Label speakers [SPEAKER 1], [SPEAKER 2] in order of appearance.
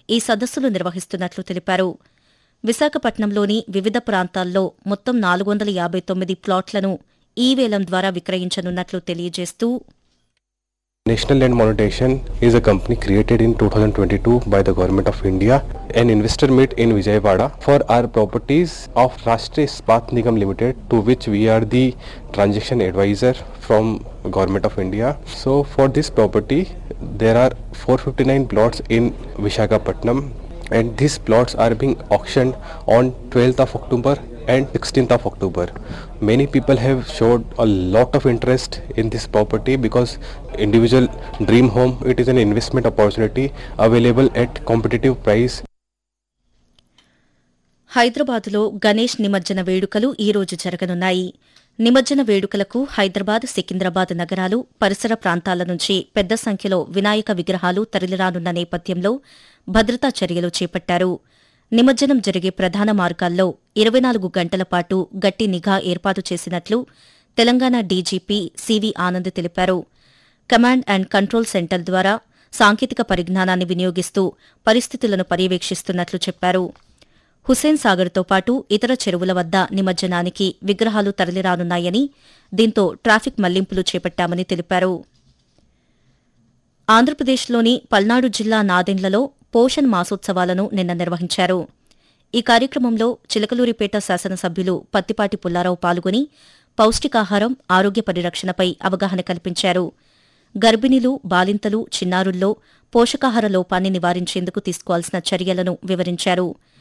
[SPEAKER 1] ఈ సదస్సులు నిర్వహిస్తున్నట్లు తెలిపారు విశాఖపట్నంలోని వివిధ ప్రాంతాల్లో మొత్తం నాలుగు వందల యాబై తొమ్మిది ప్లాట్లను ఈ వేలం ద్వారా విక్రయించనున్నట్లు తెలియజేస్తూ
[SPEAKER 2] National Land Monetization is a company created in 2022 by the Government of India. An investor meet in Vijayawada for our properties of Rashtriya Ispat Nigam Limited to which we are the transaction advisor from Government of India. So for this property there are 459 plots in Vishakhapatnam and these plots are being auctioned on 12th of October and 16th of October. Many people have showed a lot of interest in this property because individual dream home it is an investment opportunity available at competitive price
[SPEAKER 1] హైదరాబాదులో గణేష్ నిమజ్జన వేడుకలు ఈ రోజు జరగనున్నాయి నిమజ్జన వేడుకలకు హైదరాబాద్ సికింద్రాబాద్ నగరాలు పరిసర ప్రాంతాల నుంచి పెద్ద సంఖ్యలో వినాయక విగ్రహాలు తరలిరానున్న నేపథ్యంలో భద్రతా చర్యలు చేపట్టారు నిమజ్జనం జరిగే ప్రధాన మార్గాల్లో ఇరవై నాలుగు గంటల పాటు గట్టి నిఘా ఏర్పాటు చేసినట్లు తెలంగాణ డీజీపీ సివి ఆనంద్ తెలిపారు కమాండ్ అండ్ కంట్రోల్ సెంటర్ ద్వారా సాంకేతిక పరిజ్ఞానాన్ని వినియోగిస్తూ పరిస్థితులను పర్యవేక్షిస్తున్నట్లు చెప్పారు హుస్సేన్ సాగర్తో పాటు ఇతర చెరువుల వద్ద నిమజ్జనానికి విగ్రహాలు తరలిరానున్నాయని దీంతో ట్రాఫిక్ మళ్లింపులు చేపట్టామని తెలిపారు ఆంధ్రప్రదేశ్లోని పల్నాడు జిల్లా నాదెండ్లలో పోషణ్ మాసోత్సవాలను నిన్న నిర్వహించారు ఈ కార్యక్రమంలో చిలకలూరిపేట శాసనసభ్యులు పత్తిపాటి పుల్లారావు పాల్గొని పౌష్టికాహారం ఆరోగ్య పరిరక్షణపై అవగాహన కల్పించారు గర్భిణీలు బాలింతలు చిన్నారుల్లో పోషకాహార లోపాన్ని నివారించేందుకు తీసుకోవాల్సిన చర్యలను వివరించారు